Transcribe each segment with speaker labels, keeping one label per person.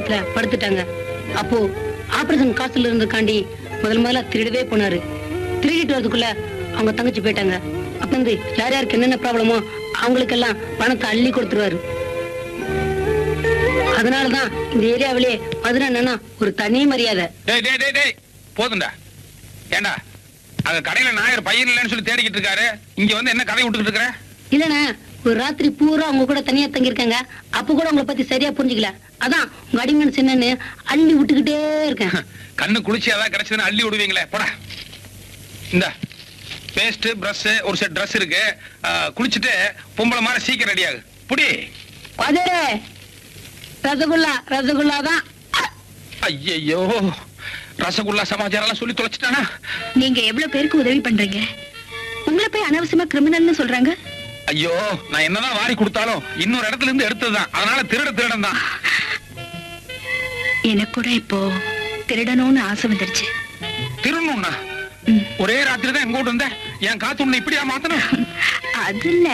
Speaker 1: ஐசியூல படுத்துட்டாங்க அப்போ ஆபரேஷன் காசுல இருந்துக்காண்டி முதல் முதல்ல திருடவே போனாரு திருடிட்டு வரதுக்குள்ள அவங்க தங்கச்சி போயிட்டாங்க அப்ப வந்து யார் யாருக்கு என்னென்ன ப்ராப்ளமோ அவங்களுக்கெல்லாம் பணத்தை அள்ளி கொடுத்துருவாரு அதனாலதான் இந்த ஏரியாவிலே மதுரை அண்ணனா ஒரு தனி மரியாதை
Speaker 2: டேய் டேய் டேய் டேய் போதும்டா ஏண்டா அங்க கடையில நாயர் பையன் இல்லைன்னு சொல்லி தேடிக்கிட்டு இருக்காரு இங்க வந்து என்ன கதை விட்டுக்கிட்டு இருக்கிற
Speaker 1: இல்லண்ணா ஒரு ராத்திரி பூரா அவங்க கூட தனியா தங்கியிருக்காங்க அப்ப கூட உங்களை பத்தி சரியா புரிஞ்சுக்கல அதான் உங்க அடிமன் சின்னன்னு அள்ளி விட்டுக்கிட்டே இருக்கேன்
Speaker 2: கண்ணு குளிச்சு ஏதாவது கிடைச்சதுன்னு அள்ளி விடுவீங்களே போடா இந்த பேஸ்ட் பிரஷ் ஒரு செட் Dress இருக்கு ஆ, குளிச்சுட்டு பொம்பளை மாதிரி சீக்கிரம் ரெடி ஆகு புடி
Speaker 1: அதே ரசகுல்லா ரசகுல்லா தான்
Speaker 2: ஐயையோ ரசகுல்லா சமாச்சாரம் எல்லாம் சொல்லி தொலைச்சிட்டானா
Speaker 3: நீங்க எவ்வளவு பேருக்கு உதவி பண்றீங்க உங்களை போய் அனாவசியமா கிரிமினல்னு சொல்றாங்க
Speaker 2: ஐயோ நான் என்னதான் வாரி கொடுத்தாலும் இன்னொரு இடத்துல இருந்து எடுத்ததுதான் அதனால திருட திருடன் தான்
Speaker 3: எனக்கு கூட இப்போ திருடணும்னு ஆசை வந்துருச்சு
Speaker 2: திருடணும்னா
Speaker 3: ம்.
Speaker 2: ஒரே ராத்திரி தான் எங்க கூட இருந்த என் காத்து உன்னை இப்படியா மாத்தணும்
Speaker 3: அது இல்ல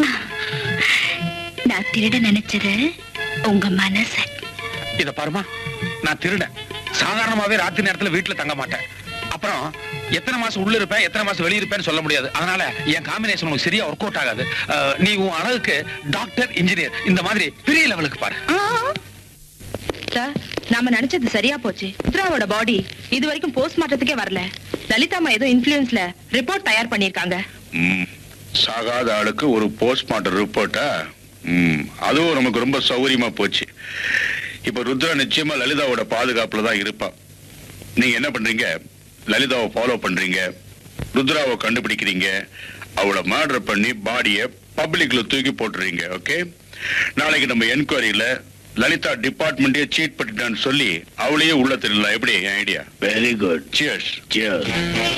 Speaker 3: நான் திருட நினைச்சது உங்க மனச
Speaker 2: இத பாருமா நான் திருடன் சாதாரணமாவே ராத்திரி நேரத்துல வீட்டுல தங்க மாட்டேன் அப்புறம் எத்தனை மாசம் உள்ள இருப்பேன் எத்தனை மாசம் வெளிய இருப்பேன்னு சொல்ல முடியாது அதனால என் காம்பினேஷன் உனக்கு சரியா ஒர்க் அவுட் ஆகாது அஹ், நீ உன் அழகுக்கு டாக்டர் இன்ஜினியர் இந்த மாதிரி பெரிய லெவலுக்கு பாரு
Speaker 4: சார் நாம நினைச்சது சரியா போச்சு ருத்ராவோட பாடி இது வரைக்கும் போஸ்ட்மார்ட்டத்துக்கே வரல லலிதாமா ஏதோ இன்ஃபுளுன்ஸ்ல ரிப்போர்ட் தயார் பண்ணிருக்காங்க
Speaker 5: ம். சாகாத ஆளுக்கு ஒரு போஸ்ட்மார்ட்டம் ரிப்போர்ட்டா ம். அதுவும் நமக்கு ரொம்ப சௌகரியமா போச்சு இப்ப ருத்ரா நிச்சயமா லலிதாவோட பாதுகாப்புல தான் இருப்பா நீங்க என்ன பண்றீங்க லலிதாவை ஃபாலோ பண்றீங்க ருத்ராவை கண்டுபிடிக்கிறீங்க அவளை மர்டர் பண்ணி பாடியை பப்ளிக்ல தூக்கி போட்டுறீங்க ஓகே நாளைக்கு நம்ம என்கொயரியில லலிதா டிபார்ட்மெண்ட்டே சீட் பண்ணிட்டான்னு சொல்லி அவளையே உள்ள தெரியல எப்படி என் idea very good cheers cheers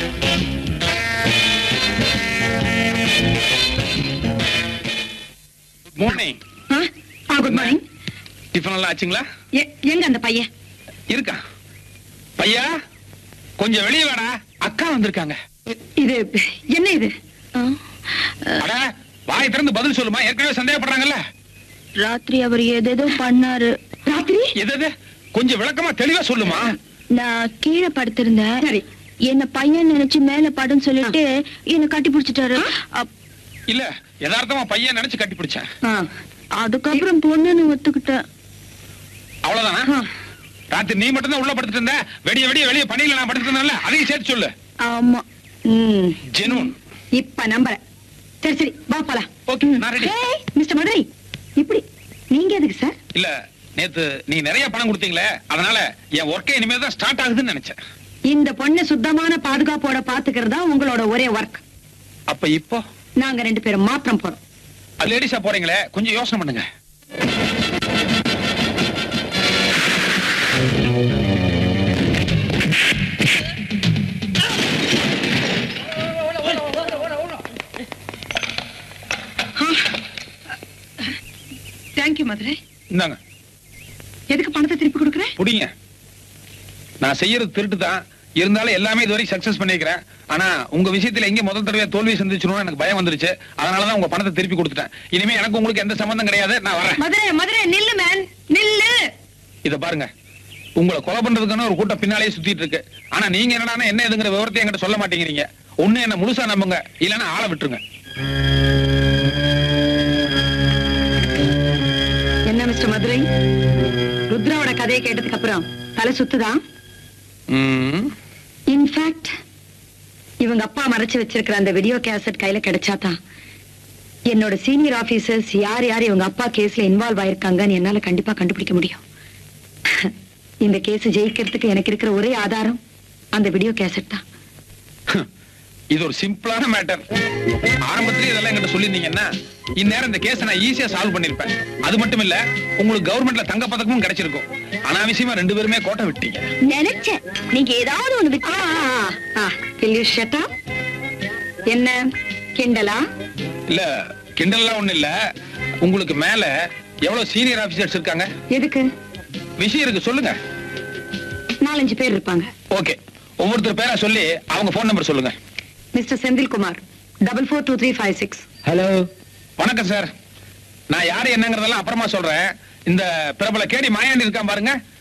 Speaker 2: morning
Speaker 1: good morning
Speaker 2: tiffin எல்லாம் ஆச்சுங்களா
Speaker 1: எங்க அந்த பையன்
Speaker 2: இருக்கா பையா கொஞ்சம் வெளியே வாடா அக்கா வந்திருக்காங்க
Speaker 1: இது என்ன இது
Speaker 2: அட வாய் திறந்து பதில் சொல்லுமா ஏற்கனவே சந்தேகப்படுறாங்கல்ல
Speaker 3: ராத்திரி அவர் ஏதேதோ பண்ணாரு
Speaker 1: ராத்திரி
Speaker 2: எது எது? கொஞ்சம் விளக்கமா தெளிவா சொல்லுமா
Speaker 3: நான் கீழே படுத்திருந்தேன்
Speaker 1: சரி.
Speaker 3: என்ன பையன் நினைச்சு மேல படுன்னு சொல்லிட்டு என்ன கட்டி பிடிச்சிட்டாரு அப்-
Speaker 2: இல்ல யதார்த்தமா பையன் நினைச்சு கட்டி பிடிச்சேன்
Speaker 1: ஆ,
Speaker 3: அதுக்கப்புறம் பொண்ணுன்னு ஒத்துக்கிட்டேன்
Speaker 2: அவ்வளவுதானா ராத்திரி நீ மட்டும் தான் உள்ள படுத்துட்டு இருந்த வெடிய வெடிய வெளிய பணியில நான் படுத்துட்டு இருந்தேன்ல அதையும் சேர்த்து சொல்லு
Speaker 3: ஆமா
Speaker 1: ம்,
Speaker 2: ஜெனூன்
Speaker 1: இப்ப நம்புறேன் சரி சரி வா போலாம்
Speaker 2: ஓகே நான் ரெடி
Speaker 1: ஏய், மிஸ்டர் மதுரை இப்படி நீங்க எதுக்கு சார்
Speaker 2: இல்ல நேத்து நீ நிறைய பணம் கொடுத்தீங்களே அதனால என் ஒர்க்கே இனிமேல் தான் ஸ்டார்ட் ஆகுதுன்னு நினைச்சேன்
Speaker 1: இந்த பொண்ணு சுத்தமான பாதுகாப்போட பாத்துக்கிறது தான் உங்களோட ஒரே ஒர்க்
Speaker 2: அப்ப இப்போ
Speaker 1: நாங்க ரெண்டு பேரும் மாத்திரம் போறோம்
Speaker 2: லேடிஸா போறீங்களே கொஞ்சம் யோசனை பண்ணுங்க
Speaker 4: தேங்க்யூ மதுரை
Speaker 2: இந்தாங்க
Speaker 1: எதுக்கு பணத்தை திருப்பி கொடுக்குற
Speaker 2: புடிங்க நான் செய்யறது திருட்டு தான் இருந்தாலும் எல்லாமே இது வரைக்கும் சக்சஸ் பண்ணிருக்கிறேன் ஆனா உங்க விஷயத்துல எங்க முதல் தடவையா தோல்வி சந்திச்சிரும் எனக்கு பயம் வந்துருச்சு அதனாலதான் உங்க பணத்தை திருப்பி கொடுத்துட்டேன் இனிமே எனக்கு உங்களுக்கு எந்த சம்பந்தம் கிடையாது நான் வரேன்
Speaker 1: மதுரை மதுரை நில்லு மேன் நில்லு
Speaker 2: இத பாருங்க உங்களை கொலை பண்றதுக்கான ஒரு கூட்டம் பின்னாலேயே சுத்திட்டு இருக்கு ஆனா நீங்க என்னடான்னா என்ன எதுங்கிற விவரத்தை என்கிட்ட சொல்ல மாட்டேங்கிறீங்க ஒண்ணு என்ன முழுசா நம்புங்க இல்லன்னா ஆளை விட்டுருங்க
Speaker 1: என்ன மிஸ்டர் மதுரை ருத்ராவோட கதையை கேட்டதுக்கு அப்புறம் தலை சுத்துதான்
Speaker 2: ம்,
Speaker 1: இன்ஃபேக்ட் இவங்க அப்பா மறைச்சு வச்சிருக்கிற அந்த வீடியோ கேசட் கையில கிடைச்சாதான் என்னோட சீனியர் ஆபீசர்ஸ் யார் யார் இவங்க அப்பா கேஸ்ல இன்வால்வ் ஆயிருக்காங்கன்னு என்னால கண்டிப்பா கண்டுபிடிக்க முடியும் இந்த கேஸ் ஜெயிக்கிறதுக்கு எனக்கு இருக்கிற ஒரே ஆதாரம் அந்த வீடியோ கேசட் தான்
Speaker 2: இது ஒரு சிம்பிளான மேட்டர் ஆரம்பத்திலே இதெல்லாம் என்கிட்ட சொல்லியிருந்தீங்கன்னா இந்நேரம் இந்த கேஸை நான் ஈஸியா சால்வ் பண்ணிருப்பேன் அது மட்டும் இல்ல உங்களுக்கு கவர்மெண்ட்ல தங்க பதக்கமும் கிடைச்சிருக்கும் அனாவசியமா ரெண்டு பேருமே கோட்டை விட்டீங்க
Speaker 3: நினைச்சேன் நீங்க ஏதாவது ஒண்ணு விட்டு
Speaker 1: Will you shut up? என்ன கிண்டலா
Speaker 2: இல்ல கிண்டல்லாம் ஒண்ணு இல்ல உங்களுக்கு மேல எவ்வளவு சீனியர் ஆபீசர்ஸ் இருக்காங்க
Speaker 1: எதுக்கு
Speaker 2: விஷயம் இருக்கு சொல்லுங்க
Speaker 1: நாலஞ்சு பேர் இருப்பாங்க
Speaker 2: ஓகே ஒவ்வொருத்தர் பேரா சொல்லி அவங்க போன் நம்பர் சொல்லுங்க
Speaker 1: mister Senthilkumar double four two three five six
Speaker 2: hello வணக்கம் சார் நான் யாரு என்னங்கறதெல்லாம் அப்புறமா சொல்றேன் இந்த பிரபல கேடி மாயாண்டி இருக்கான் பாருங்க